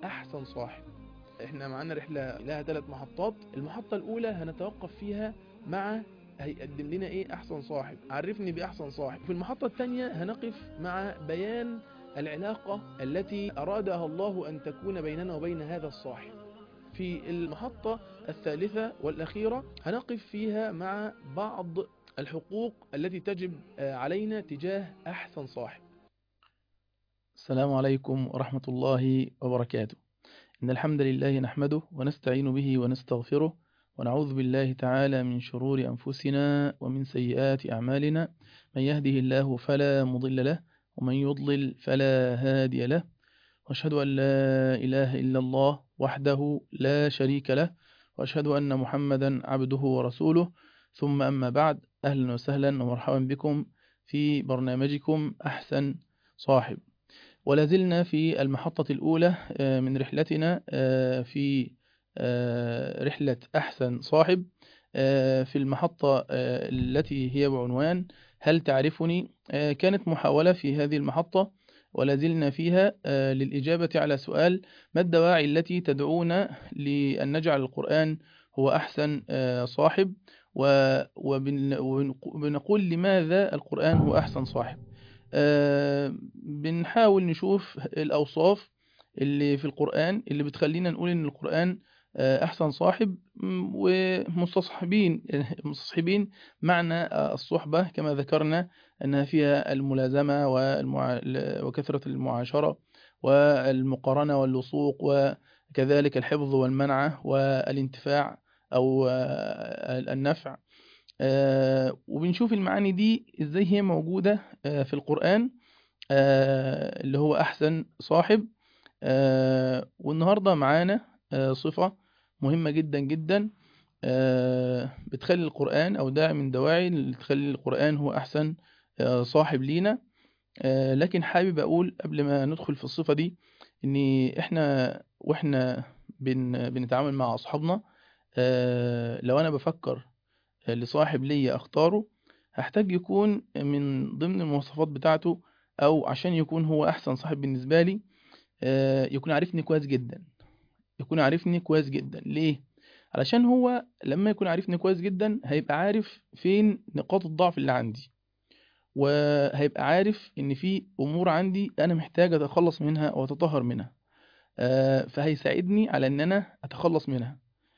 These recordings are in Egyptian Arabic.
أحسن صاحب احنا معانا رحلة لها ثلاث محطات المحطة الأولى هنتوقف فيها مع هيقدم لنا ايه أحسن صاحب عرفني بأحسن صاحب في المحطة الثانية هنقف مع بيان العلاقة التي أرادها الله أن تكون بيننا وبين هذا الصاحب في المحطة الثالثة والأخيرة هنقف فيها مع بعض الحقوق التي تجب علينا تجاه أحسن صاحب السلام عليكم ورحمة الله وبركاته إن الحمد لله نحمده ونستعين به ونستغفره ونعوذ بالله تعالى من شرور أنفسنا ومن سيئات أعمالنا من يهده الله فلا مضل له ومن يضلل فلا هادي له وأشهد أن لا إله إلا الله وحده لا شريك له وأشهد أن محمدا عبده ورسوله ثم أما بعد أهلا وسهلا ومرحبا بكم في برنامجكم أحسن صاحب ولازلنا في المحطة الأولى من رحلتنا في رحلة أحسن صاحب في المحطة التي هي بعنوان هل تعرفني كانت محاولة في هذه المحطة ولازلنا فيها للإجابة على سؤال ما الدواعي التي تدعونا لأن نجعل القرآن هو أحسن صاحب وبنقول لماذا القرآن هو أحسن صاحب بنحاول نشوف الأوصاف اللي في القرآن اللي بتخلينا نقول إن القرآن أحسن صاحب ومستصحبين مستصحبين معنى الصحبة كما ذكرنا أنها فيها الملازمة والمع... وكثرة المعاشرة والمقارنة واللصوق وكذلك الحفظ والمنعة والانتفاع أو النفع وبنشوف المعاني دي ازاي هي موجودة في القرآن اللي هو أحسن صاحب والنهاردة معانا صفة مهمة جدا جدا بتخلي القرآن أو داعي من دواعي اللي تخلي القرآن هو أحسن صاحب لينا لكن حابب أقول قبل ما ندخل في الصفة دي إن إحنا وإحنا بن بنتعامل مع أصحابنا لو أنا بفكر لصاحب ليا أختاره هحتاج يكون من ضمن المواصفات بتاعته أو عشان يكون هو أحسن صاحب بالنسبة لي يكون عارفني كويس جدا يكون عارفني كويس جدا ليه علشان هو لما يكون عارفني كويس جدا هيبقى عارف فين نقاط الضعف اللي عندي وهيبقى عارف ان في امور عندي انا محتاج اتخلص منها واتطهر منها فهيساعدني على ان انا اتخلص منها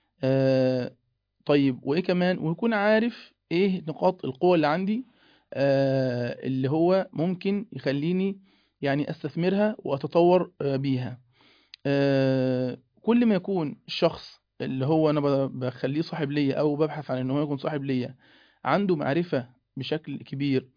طيب وايه كمان ويكون عارف ايه نقاط القوة اللي عندي اللي هو ممكن يخليني يعني استثمرها واتطور بيها كل ما يكون الشخص اللي هو انا بخليه صاحب ليا او ببحث عن ان هو يكون صاحب ليا عنده معرفة بشكل كبير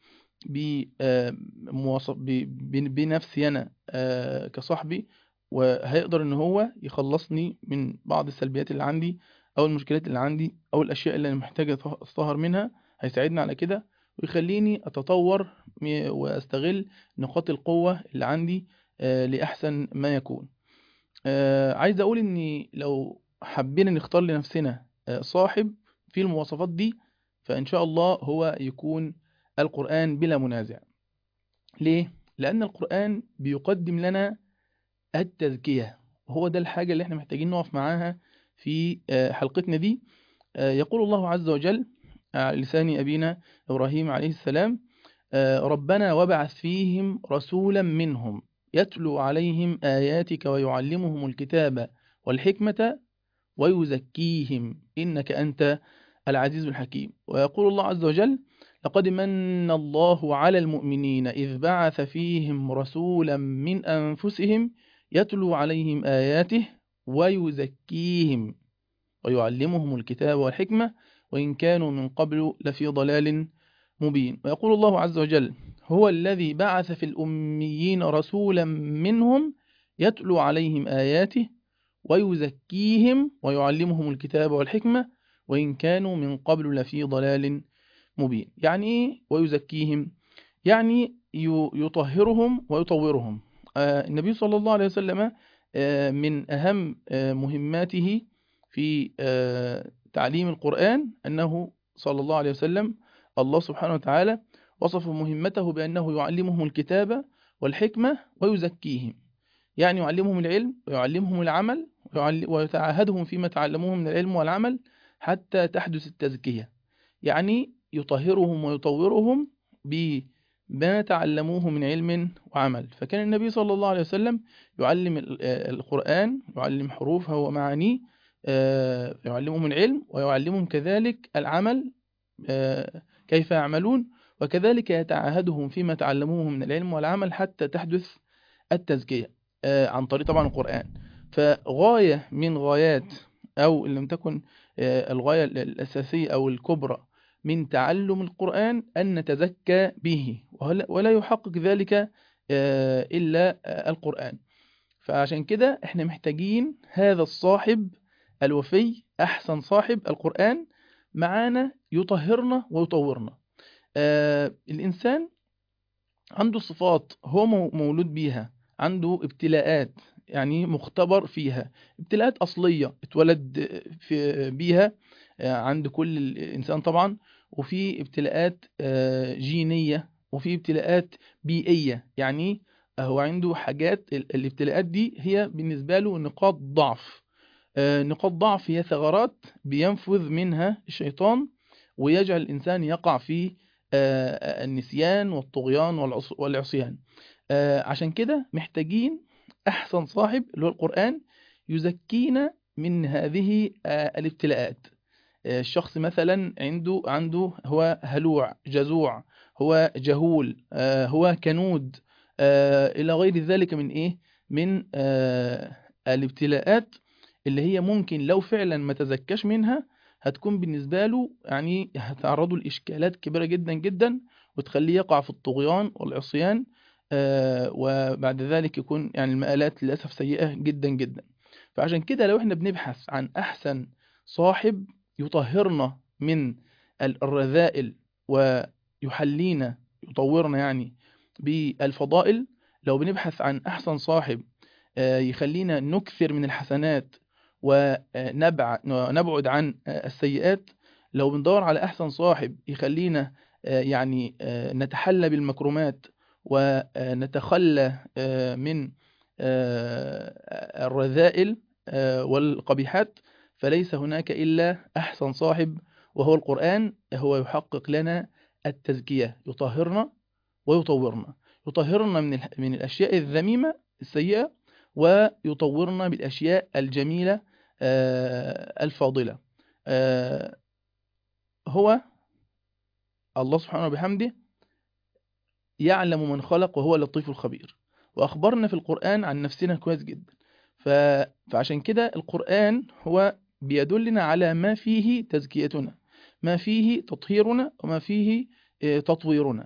بنفسي انا كصاحبي وهيقدر ان هو يخلصني من بعض السلبيات اللي عندي او المشكلات اللي عندي او الاشياء اللي انا محتاج اطهر منها هيساعدني على كده ويخليني اتطور واستغل نقاط القوة اللي عندي لأحسن ما يكون عايز اقول ان لو حبينا نختار لنفسنا صاحب في المواصفات دي فان شاء الله هو يكون القرآن بلا منازع ليه؟ لأن القرآن بيقدم لنا التزكية وهو ده الحاجة اللي احنا محتاجين نقف معاها في حلقتنا دي يقول الله عز وجل على لسان أبينا إبراهيم عليه السلام ربنا وبعث فيهم رسولا منهم يتلو عليهم آياتك ويعلمهم الكتاب والحكمة ويزكيهم إنك أنت العزيز الحكيم ويقول الله عز وجل لقد من الله على المؤمنين إذ بعث فيهم رسولا من أنفسهم يتلو عليهم آياته ويزكيهم ويعلمهم الكتاب والحكمة وإن كانوا من قبل لفي ضلال مبين ويقول الله عز وجل هو الذي بعث في الأميين رسولا منهم يتلو عليهم آياته ويزكيهم ويعلمهم الكتاب والحكمة وإن كانوا من قبل لفي ضلال مبين يعني إيه ويزكيهم يعني يطهرهم ويطورهم النبي صلى الله عليه وسلم من أهم مهماته في تعليم القرآن أنه صلى الله عليه وسلم الله سبحانه وتعالى وصف مهمته بأنه يعلمهم الكتاب والحكمة ويزكيهم يعني يعلمهم العلم ويعلمهم العمل ويعل- ويتعاهدهم فيما تعلموه من العلم والعمل حتى تحدث التزكية يعني يطهرهم ويطورهم بما تعلموه من علم وعمل فكان النبي صلى الله عليه وسلم يعلم ال- آه، القرآن يعلم حروفه ومعانيه آه، يعلمهم العلم ويعلمهم كذلك العمل آه، كيف يعملون وكذلك يتعاهدهم فيما تعلموه من العلم والعمل حتى تحدث التزكية آه، عن طريق طبعا القرآن فغاية من غايات أو إن لم تكن آه، الغاية الأساسية أو الكبرى من تعلم القرآن أن نتزكى به ولا- ولا يحقق ذلك آه، إلا آه، القرآن فعشان كده احنا محتاجين هذا الصاحب الوفي أحسن صاحب القرآن معانا يطهرنا ويطورنا آه الإنسان عنده صفات هو مو- مولود بيها عنده ابتلاءات يعني مختبر فيها ابتلاءات أصلية اتولد في بيها آه، عند كل الإنسان طبعا وفي ابتلاءات آه، جينية وفي ابتلاءات بيئية يعني هو عنده حاجات ال- الابتلاءات دي هي بالنسبة له نقاط ضعف آه، نقاط ضعف هي ثغرات بينفذ منها الشيطان ويجعل الإنسان يقع في آه، النسيان والطغيان والعص- والعصيان آه، عشان كده محتاجين أحسن صاحب اللي هو القرآن يزكينا من هذه آه، الابتلاءات آه، الشخص مثلا عنده عنده هو هلوع جزوع هو جهول آه، هو كنود آه، إلى غير ذلك من إيه من آه، الابتلاءات اللي هي ممكن لو فعلا ما تزكاش منها هتكون بالنسبة له يعني هتعرضه لإشكالات كبيرة جدا جدا وتخليه يقع في الطغيان والعصيان آه، وبعد ذلك يكون يعني المآلات للأسف سيئة جدا جدا فعشان كده لو احنا بنبحث عن أحسن صاحب يطهرنا من ال- الرذائل ويحلينا يطورنا يعني بالفضائل لو بنبحث عن أحسن صاحب آه، يخلينا نكثر من الحسنات ونبعد عن آه، السيئات لو بندور على أحسن صاحب يخلينا آه، يعني آه، نتحلى بالمكرمات ونتخلى آه، من آه، الرذائل آه، والقبيحات فليس هناك إلا أحسن صاحب وهو القرآن هو يحقق لنا التزكية يطهرنا ويطورنا يطهرنا من ال- من الأشياء الذميمة السيئة ويطورنا بالأشياء الجميلة آه، الفاضلة آه، هو الله سبحانه وبحمده يعلم من خلق وهو اللطيف الخبير وأخبرنا في القرآن عن نفسنا كويس جدا ف... فعشان كده القرآن هو بيدلنا على ما فيه تزكيتنا ما فيه تطهيرنا وما فيه آه، تطويرنا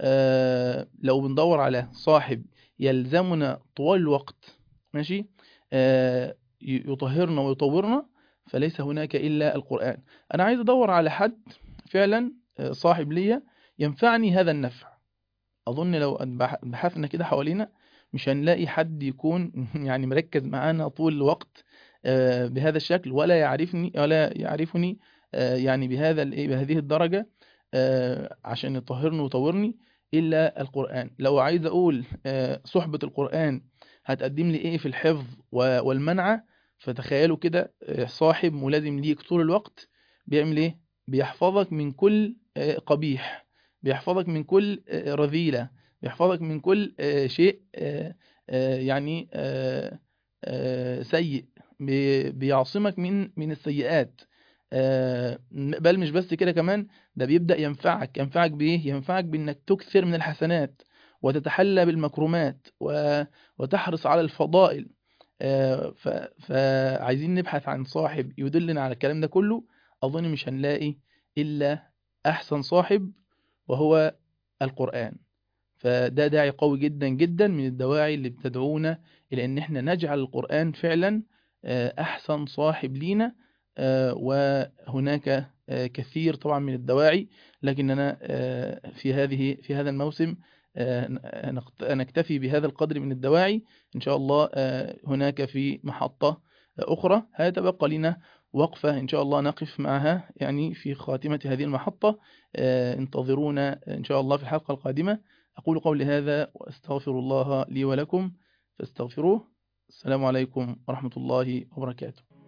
آه، لو بندور على صاحب يلزمنا طوال الوقت ماشي آه، ي- يطهرنا ويطورنا فليس هناك إلا القرآن أنا عايز أدور على حد فعلا آه، صاحب ليا ينفعني هذا النفع أظن لو بح- بحثنا كده حوالينا مش هنلاقي حد يكون يعني مركز معانا طول الوقت آه، بهذا الشكل ولا يعرفني ولا يعرفني آه، يعني بهذا الإيه بهذه الدرجة آه، عشان يطهرني ويطورني إلا القرآن لو عايز أقول آه، صحبة القرآن هتقدم لي إيه في الحفظ و- والمنعة فتخيلوا كده آه، صاحب ملازم ليك طول الوقت بيعمل إيه بيحفظك من كل آه، قبيح بيحفظك من كل آه، رذيلة بيحفظك من كل آه، شيء آه، آه، يعني آه، آه، سيء بي- بيعصمك من من السيئات آه، بل مش بس كده كمان ده بيبدأ ينفعك ينفعك بإيه ينفعك بإنك تكثر من الحسنات وتتحلى بالمكرمات و- وتحرص على الفضائل آه، ف- فعايزين نبحث عن صاحب يدلنا على الكلام ده كله أظن مش هنلاقي إلا أحسن صاحب وهو القرآن فده داعي قوي جدا جدا من الدواعي اللي بتدعونا إلى أن احنا نجعل القرآن فعلا آه، أحسن صاحب لينا آه، وهناك آه، كثير طبعا من الدواعي لكننا آه، في هذه في هذا الموسم آه، نقت- نكتفي بهذا القدر من الدواعي إن شاء الله آه، هناك في محطة أخرى هيتبقى لنا وقفة إن شاء الله نقف معها يعني في خاتمة هذه المحطة آه، انتظرونا إن شاء الله في الحلقة القادمة أقول قولي هذا وأستغفر الله لي ولكم فاستغفروه السلام عليكم ورحمة الله وبركاته